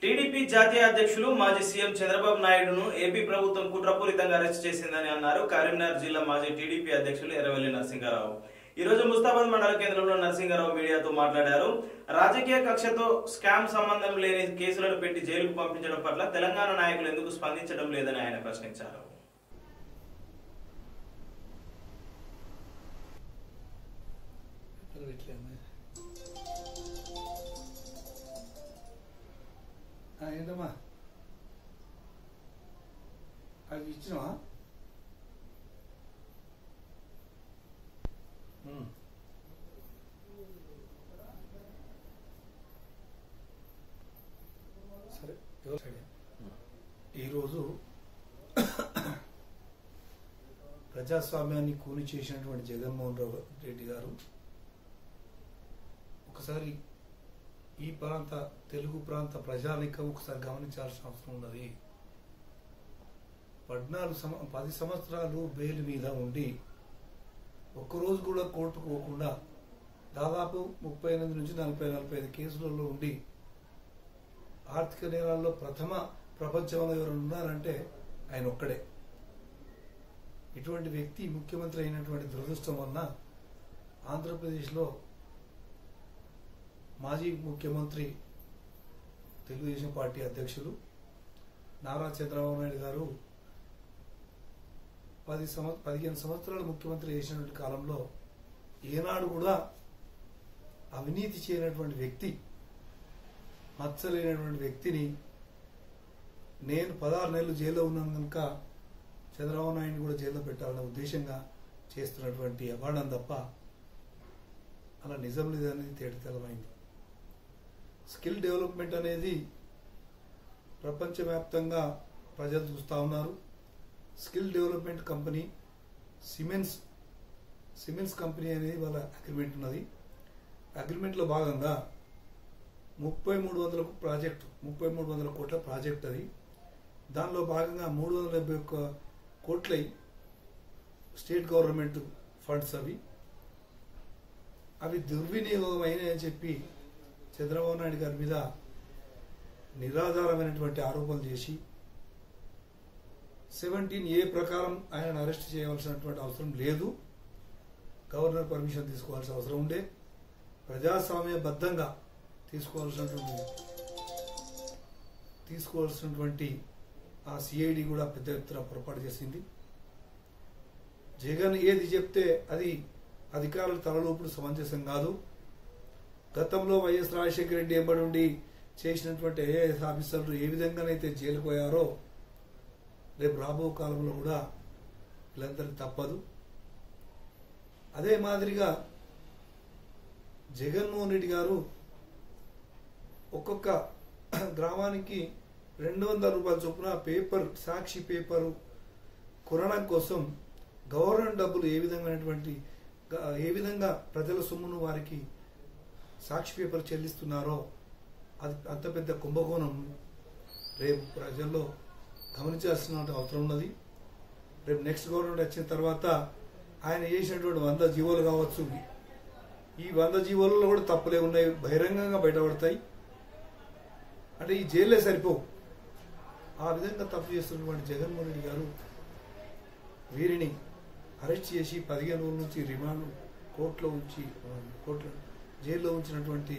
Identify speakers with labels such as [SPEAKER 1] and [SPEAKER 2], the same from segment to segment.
[SPEAKER 1] TDP జాతీయ అధ్యక్షులు మాజీ సీఎం చంద్రబాబు నాయుడును ఏపీ ప్రభుత్వం కుట్రపూరితంగా అరెస్ట్ చేసిందని అన్నారు కరీంనగర్ జిల్లా మాజీ టీడీపీ అధ్యక్షులు ఎర్రవెల్లి నరసింహారావు ఈ రోజు ముస్తాబాద్ మండల కేంద్రంలో నరసింహారావు మీడియాతో మాట్లాడారు రాజకీయ కక్షతో స్కామ్ సంబంధం లేని కేసులను పెట్టి జైలుకు పంపించడం పట్ల తెలంగాణ నాయకులు ఎందుకు స్పందించడం లేదని ఆయన ప్రశ్నించారు
[SPEAKER 2] ఆ, ఏంటమ్మా అవి ఇచ్చినవా ఉమ్. సరే ఎవరు సరే ఈరోజు ప్రజాస్వామ్యాన్ని కూలి చేసినటువంటి జగన్మోహన్ రావు రెడ్డి గారు ఒకసారి ఈ ప్రాంత తెలుగు ప్రాంత ప్రజానికం ఒకసారి గమనించాల్సిన అవసరం ఉన్నది పద్నాలుగు సంవ పది సంవత్సరాలు బెయిల్ మీద ఉండి ఒక్కరోజు కూడా కోర్టుకు పోకుండా దాదాపు ముప్పై ఎనిమిది నుంచి నలభై నలభై ఐదు కేసులలో ఉండి ఆర్థిక నేరాల్లో ప్రథమ ప్రపంచంలో ఎవరు ఉన్నారంటే ఆయన ఒక్కడే ఇటువంటి వ్యక్తి ముఖ్యమంత్రి అయినటువంటి దురదృష్టం వలన ఆంధ్రప్రదేశ్లో మాజీ ముఖ్యమంత్రి తెలుగుదేశం పార్టీ అధ్యక్షులు నారా చంద్రబాబు నాయుడు గారు పది సంవ పదిహేను సంవత్సరాలు ముఖ్యమంత్రి చేసినటువంటి కాలంలో ఏనాడు కూడా అవినీతి చేయనటువంటి వ్యక్తి మచ్చలేనటువంటి వ్యక్తిని నేను పదహారు నెలలు జైల్లో ఉన్నాను కనుక చంద్రబాబు నాయుడు కూడా జైల్లో పెట్టాలనే ఉద్దేశంగా చేస్తున్నటువంటి అవార్డం తప్ప అలా నిజం లేదనేది తేటతెల్లమైంది స్కిల్ డెవలప్మెంట్ అనేది ప్రపంచవ్యాప్తంగా ప్రజలు చూస్తూ ఉన్నారు skill development company Siemens Siemens company అనేది వాళ్ళ అగ్రిమెంట్ ఉన్నది అగ్రిమెంట్లో భాగంగా ముప్పై మూడు వందల ప్రాజెక్టు ముప్పై మూడు వందల కోట్ల ప్రాజెక్ట్ అది దానిలో భాగంగా మూడు వందల డెబ్బై ఒక్క కోట్లై స్టేట్ గవర్నమెంట్ ఫండ్స్ అవి అవి దుర్వినియోగం అయినాయని చెప్పి చంద్రబాబు నాయుడు గారి మీద నిరాధారమైనటువంటి ఆరోపణలు చేసి సెవెంటీన్ ఏ ప్రకారం ఆయన అరెస్ట్ చేయవలసినటువంటి అవసరం లేదు గవర్నర్ పర్మిషన్ తీసుకోవాల్సిన అవసరం ఉండే ప్రజాస్వామ్యబద్ధంగా తీసుకోవాల్సినటువంటి తీసుకోవాల్సినటువంటి ఆ సిఐడి కూడా పెద్ద ఎత్తున పొరపాటు చేసింది జగన్ ఏది చెప్తే అది అధికారుల తలలోపుడు సమంజసం కాదు గతంలో వైఎస్ రాజశేఖర రెడ్డి ఎంబడి ఉండి చేసినటువంటి ఐఏఎస్ ఆఫీసర్లు ఏ విధంగానైతే జైలుకు పోయారో రేపు రాబో కాలంలో కూడా వీళ్ళందరికీ తప్పదు అదే మాదిరిగా జగన్మోహన్ రెడ్డి గారు ఒక్కొక్క గ్రామానికి రెండు వందల రూపాయల చొప్పున పేపర్ సాక్షి పేపరు కొనడం కోసం గవర్నమెంట్ డబ్బులు ఏ విధమైనటువంటి ఏ విధంగా ప్రజల సొమ్మును వారికి సాక్షి పేపర్ చెల్లిస్తున్నారో అది అంత పెద్ద కుంభకోణం రేపు ప్రజల్లో గమనించాల్సిన అవసరం ఉన్నది రేపు నెక్స్ట్ గవర్నమెంట్ వచ్చిన తర్వాత ఆయన చేసినటువంటి వంద జీవోలు కావచ్చు ఈ వంద జీవోలలో కూడా తప్పులే ఉన్నాయి బహిరంగంగా బయటపడతాయి అంటే ఈ జైలే సరిపోవు ఆ విధంగా తప్పు చేస్తున్నటువంటి జగన్మోహన్ రెడ్డి గారు వీరిని అరెస్ట్ చేసి పదిహేను రోజుల నుంచి రిమాండ్ కోర్టులో ఉంచి కోర్టులో జైల్లో ఉంచినటువంటి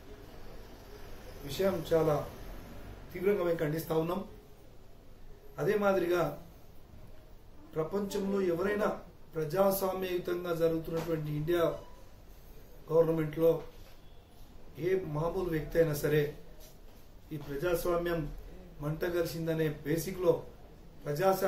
[SPEAKER 2] విషయం చాలా తీవ్రంగా మేము ఖండిస్తా ఉన్నాం అదే మాదిరిగా ప్రపంచంలో ఎవరైనా ప్రజాస్వామ్యయుతంగా జరుగుతున్నటువంటి ఇండియా గవర్నమెంట్లో ఏ మామూలు వ్యక్తి అయినా సరే ఈ ప్రజాస్వామ్యం మంట కలిసిందనే బేసిక్లో ప్రజాస్వామ్య